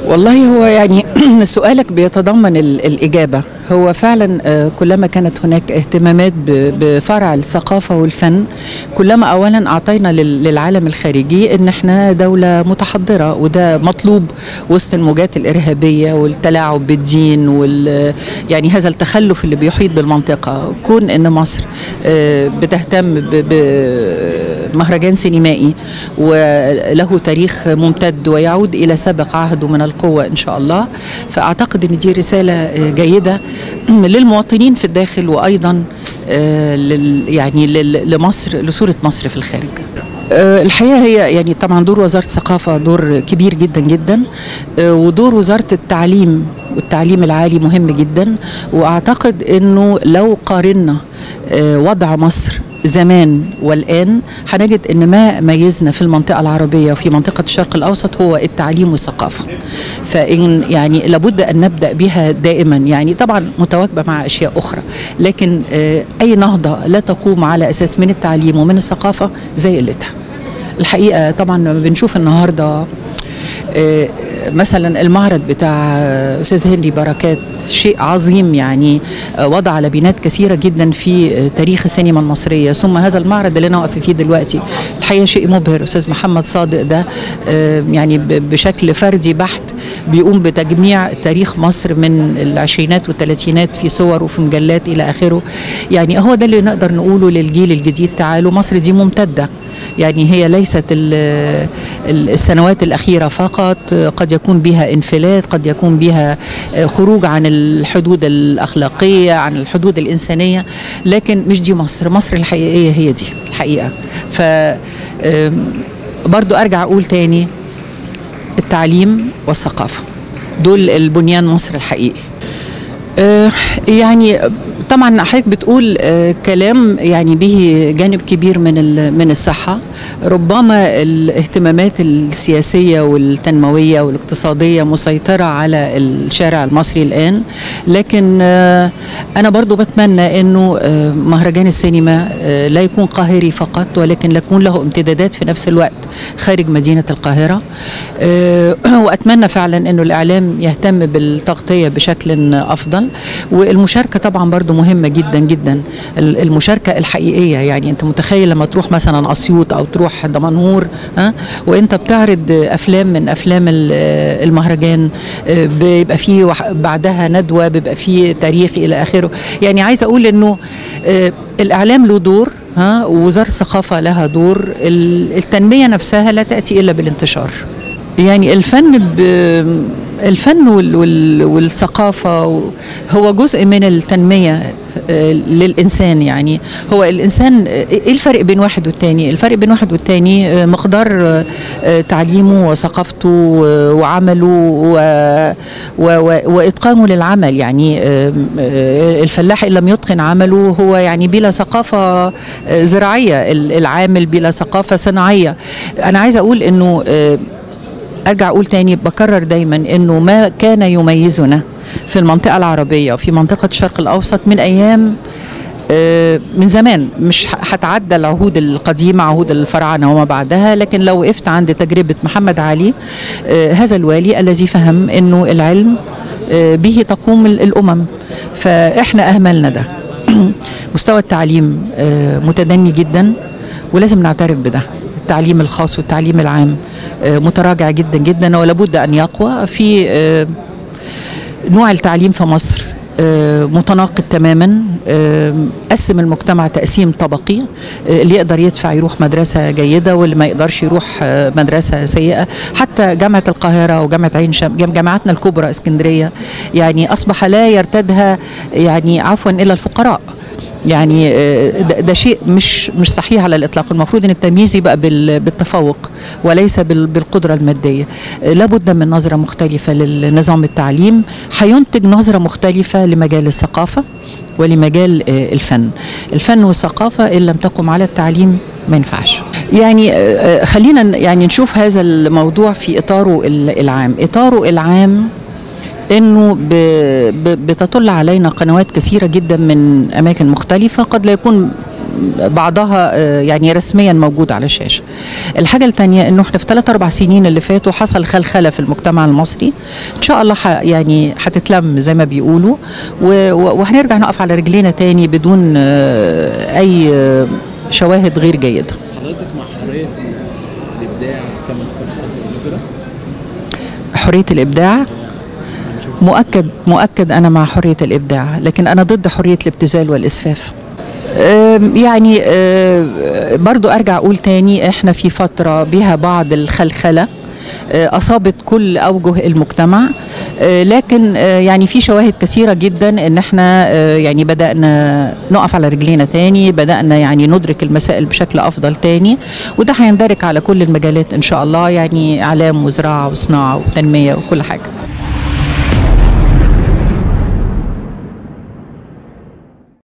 والله هو يعني سؤالك بيتضمن ال- الإجابة هو فعلا آه، كلما كانت هناك اهتمامات ب- بفرع الثقافة والفن كلما أولا أعطينا لل- للعالم الخارجي إن احنا دولة متحضرة وده مطلوب وسط الموجات الإرهابية والتلاعب بالدين وال يعني هذا التخلف اللي بيحيط بالمنطقة كون إن مصر آه، بتهتم ب- بمهرجان سينمائي وله تاريخ ممتد ويعود إلى سابق عهده من القوة إن شاء الله فأعتقد أن دي رسالة آه، جيدة للمواطنين في الداخل وأيضا آه، لل يعني لل- لمصر لصورة مصر في الخارج آه، الحقيقه هي يعني طبعا دور وزاره الثقافه دور كبير جدا جدا آه، ودور وزاره التعليم والتعليم العالي مهم جدا واعتقد انه لو قارنا آه، وضع مصر زمان والآن هنجد أن ما ميزنا في المنطقة العربية وفي منطقة الشرق الأوسط هو التعليم والثقافة فإن يعني لابد أن نبدأ بها دائما يعني طبعا متواكبة مع أشياء أخرى لكن آه، أي نهضة لا تقوم على أساس من التعليم ومن الثقافة زي قلتها الحقيقة طبعا لما بنشوف النهاردة آه، مثلا المعرض بتاع آه، استاذ هنري بركات شيء عظيم يعني آه، وضع لبنات كثيره جدا في آه، تاريخ السينما المصريه ثم هذا المعرض اللي انا واقفه فيه دلوقتي الحقيقه شيء مبهر استاذ محمد صادق ده آه، يعني ب- بشكل فردي بحت بيقوم بتجميع تاريخ مصر من العشرينات والثلاثينات في صور وفي مجلات الى اخره يعني هو ده اللي نقدر نقوله للجيل الجديد تعالوا مصر دي ممتده يعني هي ليست ال- ال- السنوات الأخيرة فقط قد يكون بها انفلات قد يكون بها خروج عن الحدود الأخلاقية عن الحدود الإنسانية لكن مش دي مصر مصر الحقيقية هي دي الحقيقة ف آم، برضو أرجع أقول تاني التعليم والثقافة دول البنيان مصر الحقيقي آه، يعني طبعا حضرتك بتقول آه، كلام يعني به جانب كبير من ال- من الصحه ربما الاهتمامات السياسيه والتنمويه والاقتصاديه مسيطره على الشارع المصري الان لكن آه، انا برضو بتمنى انه آه، مهرجان السينما آه، لا يكون قاهري فقط ولكن يكون له امتدادات في نفس الوقت خارج مدينه القاهره آه، واتمنى فعلا انه الاعلام يهتم بالتغطيه بشكل افضل والمشاركه طبعا برضو مهمه جدا جدا ال- المشاركه الحقيقيه يعني انت متخيل لما تروح مثلا اسيوط او تروح دمنهور ها وانت بتعرض افلام من افلام ال- المهرجان آه، بيبقى فيه وح- بعدها ندوه بيبقى فيه تاريخ الى اخره يعني عايزه اقول انه آه، الاعلام له دور ها ووزاره الثقافه لها دور ال- التنميه نفسها لا تاتي الا بالانتشار يعني الفن ب الفن وال وال والثقافة و- هو جزء من التنمية آه، للإنسان يعني هو الإنسان آه، إيه الفرق بين واحد والتاني الفرق بين واحد والتاني آه، مقدار آه، آه، تعليمه وثقافته و- وعمله و- و- و- وإتقانه للعمل يعني آه، آه، الفلاح إن لم يتقن عمله هو يعني بلا ثقافة آه، زراعية ال- العامل بلا ثقافة صناعية أنا عايزة أقول إنه آه، ارجع اقول تاني بكرر دايما انه ما كان يميزنا في المنطقه العربيه وفي منطقه الشرق الاوسط من ايام آه، من زمان مش ه- هتعدى العهود القديمة عهود الفراعنة وما بعدها لكن لو وقفت عند تجربة محمد علي آه، هذا الوالي الذي فهم أنه العلم آه، به تقوم ال- الأمم فإحنا أهملنا ده مستوى التعليم آه، متدني جدا ولازم نعترف بده التعليم الخاص والتعليم العام آه، متراجع جدا جدا ولابد ان يقوى في آه، نوع التعليم في مصر آه، متناقض تماما آه، قسم المجتمع تقسيم طبقي آه، اللي يقدر يدفع يروح مدرسة جيدة واللي ما يقدرش يروح آه، مدرسة سيئة حتى جامعة القاهرة وجامعة عين شمس جام- جامعاتنا الكبرى اسكندرية يعني أصبح لا يرتدها يعني عفوا إلا الفقراء يعني آه، ده, ده شيء مش مش صحيح على الاطلاق المفروض ان التمييز يبقى بال- بالتفوق وليس بال- بالقدره الماديه آه، لابد من نظره مختلفه للنظام التعليم هينتج نظره مختلفه لمجال الثقافه ولمجال آه، الفن الفن والثقافه ان لم تقم على التعليم ما ينفعش يعني آه، آه، خلينا ن- يعني نشوف هذا الموضوع في اطاره ال- العام اطاره العام انه ب... ب... بتطل علينا قنوات كثيره جدا من اماكن مختلفه قد لا يكون بعضها آه، يعني رسميا موجود على الشاشه. الحاجه الثانيه انه احنا في ثلاث اربع سنين اللي فاتوا حصل خلخله في المجتمع المصري ان شاء الله ح يعني هتتلم زي ما بيقولوا و- و- وهنرجع نقف على رجلينا تاني بدون آه، اي آه، شواهد غير جيده. حضرتك مع حريه الابداع كما تقول الفتره الاخيره حريه الابداع هنشوف مؤكد مؤكد انا مع حريه الابداع لكن انا ضد حريه الابتذال والاسفاف أم، يعني أه، برضو ارجع اقول تاني احنا في فتره بها بعض الخلخله أه، اصابت كل اوجه المجتمع أه، لكن أه، يعني في شواهد كثيره جدا ان احنا أه، يعني بدانا نقف على رجلينا تاني بدانا يعني ندرك المسائل بشكل افضل تاني وده هيندرج على كل المجالات ان شاء الله يعني اعلام وزراعه وصناعه وتنميه وكل حاجه